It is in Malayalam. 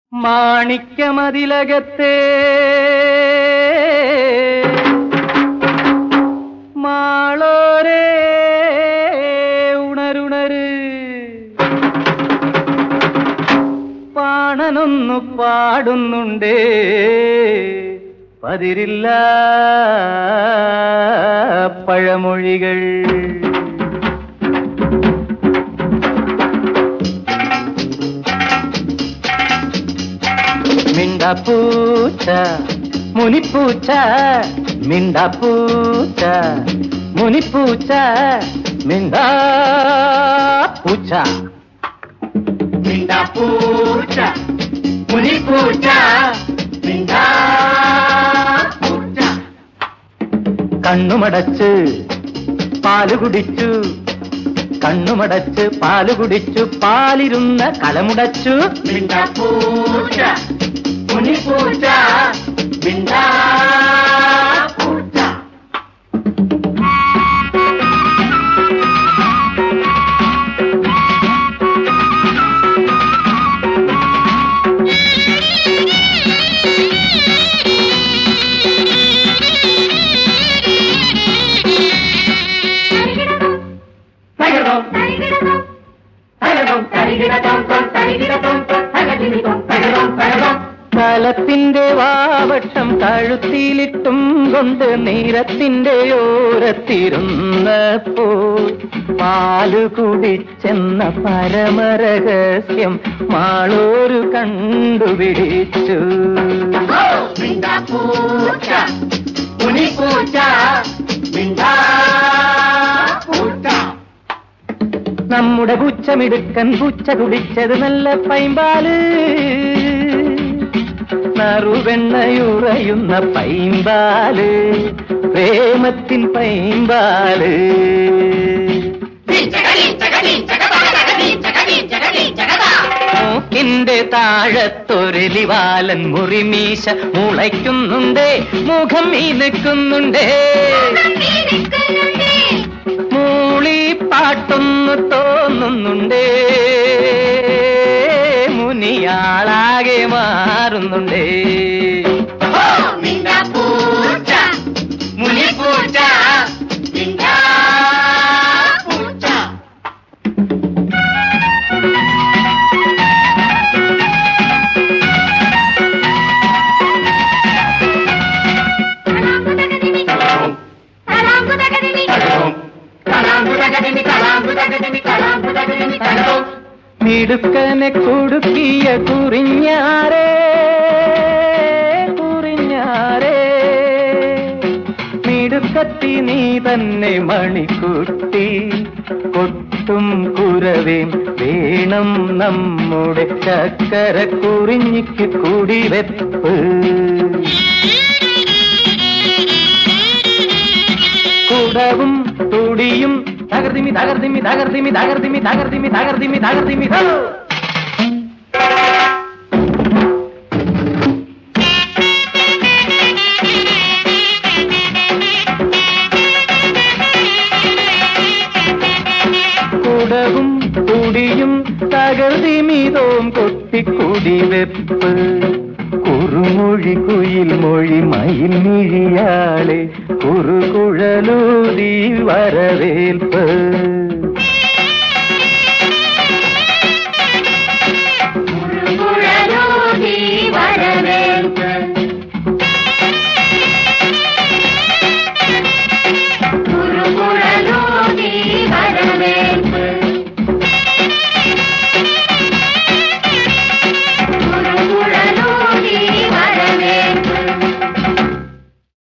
മാണിക്യമതിലകത്തെ മാളോരേ ഉണരുണര് പാണനൊന്നു പാടുന്നുണ്ടേ പതിരില്ല പഴമൊഴികൾ മിണ്ടപ്പൂച്ച മുനിപ്പൂച്ച മിണ്ടപ്പൂച്ച മുനിപ്പൂച്ച മിണ്ടാ പൂച്ച മിണ്ടാപ്പൂച്ച മുനിപ്പൂച്ച മിണ്ടാ പൂച്ച കണ്ണുമടച്ച് പാല് കുടിച്ചു കണ്ണുമടച്ച് പാല് കുടിച്ചു പാലിരുന്ന കലമുടച്ചു മിണ്ടാപ്പൂച്ച മുനിപ്പൂച്ച മിണ്ടാ പൂച്ച കാലത്തിന്റെ വാവട്ടം കഴുത്തിലിട്ടും കൊണ്ട് നീരത്തിന്റെ ഓരത്തിരുന്നപ്പോ പാല് കുടിച്ചെന്ന പരമരഹസ്യം മാളോരു കണ്ടുപിടിച്ചു മിണ്ടാപ്പൂച്ച മുനിപ്പൂച്ച മിണ്ടാ പൂച്ച നമ്മുടെ പുച്ചമിടുക്കൻ പുച്ച കുടിച്ചത് നല്ല പൈമ്പാല് നറുവെണ്ണയുറയുന്ന പൈമ്പാല് പ്രേമത്തിൻ പൈമ്പാല് മൂക്കിന്റെ താഴത്തൊരു ലിവാലൻ മുറിമീശ മുളയ്ക്കുന്നുണ്ടേ മുഖം മീനക്കുന്നുണ്ടേ മൂളി പാട്ടൊന്ന് തോന്നുന്നുണ്ടേ മുനിയാളാകെ മാറുന്നുണ്ടേ മിണ്ടാപ്പൂച്ച മുനിപ്പൂച്ച മിണ്ടാ പൂച്ച മിടുക്കനെ കുടുക്കിയ കുറിഞ്ഞാരേ കുറിഞ്ഞാരേ മിടുക്കത്തി നീ തന്നെ മണിക്കുട്ടി കൊട്ടും കുരവേം വേണം നമ്മുടെ ചക്കര കുറിഞ്ഞിക്ക് കുടിവെപ്പ് കുടവും തുടിയും തകർത്തിമി തകർത്തിമി തകർത്തിമി തകർത്തിമി തകർത്തിമി തകർത്തിമി തകർത്തിമി ഹോ! കുടവും തുടിയും തകർത്തിമിതോം കൊട്ടിക്കുടി വെപ്പ് കുറുമൊഴി കുയിൽ മൊഴി മയിൽ മിഴിയാളെ കുറുകുഴലൂതി വരവേൽപ്പ്